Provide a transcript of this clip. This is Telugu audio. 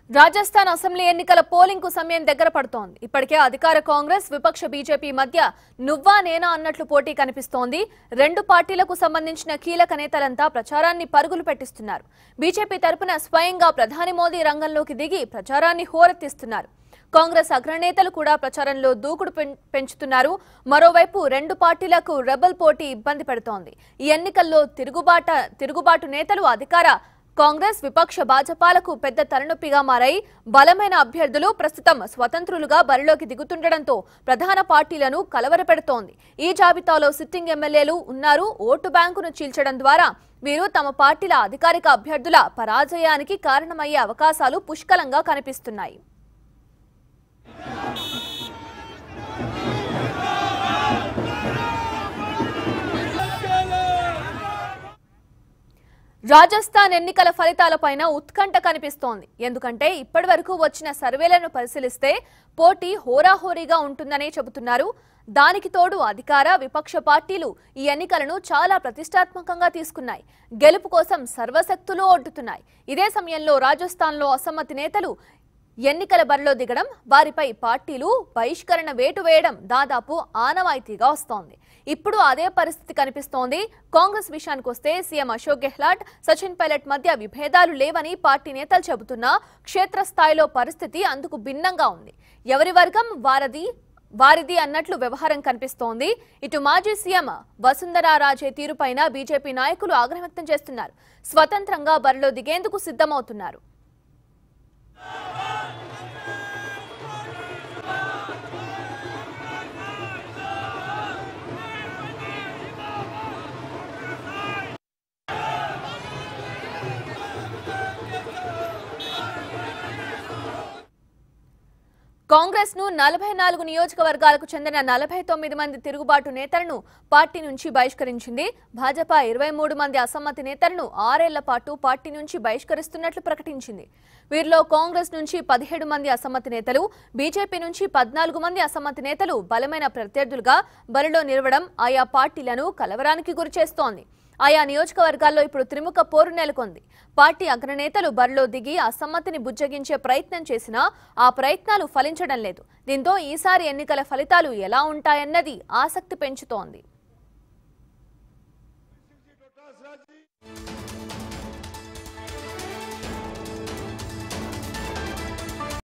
రాజస్థాన్ అసెంబ్లీ ఎన్నికల పోలింగ్ కు సమయం దగ్గర పడుతోంది ఇప్పటికే అధికార కాంగ్రెస్ విపక్ష బీజేపీ మధ్య నువ్వా నేనా అన్నట్లు పోటీ కనిపిస్తోంది రెండు పార్టీలకు సంబంధించిన కీలక నేతలంతా ప్రచారాన్ని పరుగులు పెట్టిస్తున్నారు బీజేపీ తరపున స్వయంగా ప్రధాని మోదీ రంగంలోకి దిగి ప్రచారాన్ని హోరెత్తిస్తున్నారు కాంగ్రెస్ అగ్రనేతలు కూడా ప్రచారంలో దూకుడు పెం- పెంచుతున్నారు మరోవైపు రెండు పార్టీలకు రెబల్ పోటీ ఇబ్బంది పెడుతోంది ఈ ఎన్నికల్లో తిరుగుబాట తిరుగుబాటు నేతలు అధికార కాంగ్రెస్ విపక్ష భాజపాలకు పెద్ద తలనొప్పిగా మారాయి బలమైన అభ్యర్థులు ప్రస్తుతం స్వతంత్రులుగా బరిలోకి దిగుతుండటంతో ప్రధాన పార్టీలను కలవరపెడుతోంది ఈ జాబితాలో సిట్టింగ్ ఎమ్మెల్యేలు ఉన్నారు ఓటు బ్యాంకును చీల్చడం ద్వారా వీరు తమ పార్టీల అధికారిక అభ్యర్థుల పరాజయానికి కారణమయ్యే అవకాశాలు పుష్కలంగా కనిపిస్తున్నాయి రాజస్థాన్ ఎన్నికల ఫలితాలపైన ఉత్కంఠ కనిపిస్తోంది ఎందుకంటే ఇప్పటివరకు వచ్చిన సర్వేలను పరిశీలిస్తే పోటీ హోరాహోరీగా ఉంటుందనే చెబుతున్నారు దానికి తోడు అధికార విపక్ష పార్టీలు ఈ ఎన్నికలను చాలా ప్రతిష్టాత్మకంగా తీసుకున్నాయి గెలుపు కోసం సర్వశక్తులు ఒడ్డుతున్నాయి ఇదే సమయంలో రాజస్థాన్లో అసమ్మతి నేతలు ఎన్నికల బరిలో దిగడం వారిపై పార్టీలు బహిష్కరణ వేటు వేయడం దాదాపు ఆనవాయితీగా వస్తోంది ఇప్పుడు అదే పరిస్థితి కనిపిస్తోంది కాంగ్రెస్ విషయానికి వస్తే సీఎం అశోక్ గెహ్లాట్ సచిన్ పైలట్ మధ్య విభేదాలు లేవని పార్టీ నేతలు చెబుతున్నా క్షేత్రస్థాయిలో పరిస్థితి అందుకు భిన్నంగా ఉంది ఎవరి వర్గం వారది వారిది అన్నట్లు వ్యవహారం కనిపిస్తోంది ఇటు మాజీ సీఎం వసుంధరా రాజే తీరుపైన బీజేపీ నాయకులు ఆగ్రహం వ్యక్తం చేస్తున్నారు స్వతంత్రంగా బరిలో దిగేందుకు సిద్ధమవుతున్నారు కాంగ్రెస్ ను నలభై నాలుగు నియోజకవర్గాలకు చెందిన నలభై తొమ్మిది మంది తిరుగుబాటు నేతలను పార్టీ నుంచి బహిష్కరించింది భాజపా ఇరవై మూడు మంది అసమ్మతి నేతలను ఆరేళ్ల పాటు పార్టీ నుంచి బహిష్కరిస్తున్నట్లు ప్రకటించింది వీరిలో కాంగ్రెస్ నుంచి పదిహేడు మంది అసమ్మతి నేతలు బీజేపీ నుంచి పద్నాలుగు మంది అసమ్మతి నేతలు బలమైన ప్రత్యర్థులుగా బరిలో నిలవడం ఆయా పార్టీలను కలవరానికి గురిచేస్తోంది ఆయా నియోజకవర్గాల్లో ఇప్పుడు త్రిముఖ పోరు నెలకొంది పార్టీ అగ్రనేతలు బరిలో దిగి అసమ్మతిని బుజ్జగించే ప్రయత్నం చేసినా ఆ ప్రయత్నాలు ఫలించడం లేదు దీంతో ఈసారి ఎన్నికల ఫలితాలు ఎలా ఉంటాయన్నది ఆసక్తి పెంచుతోంది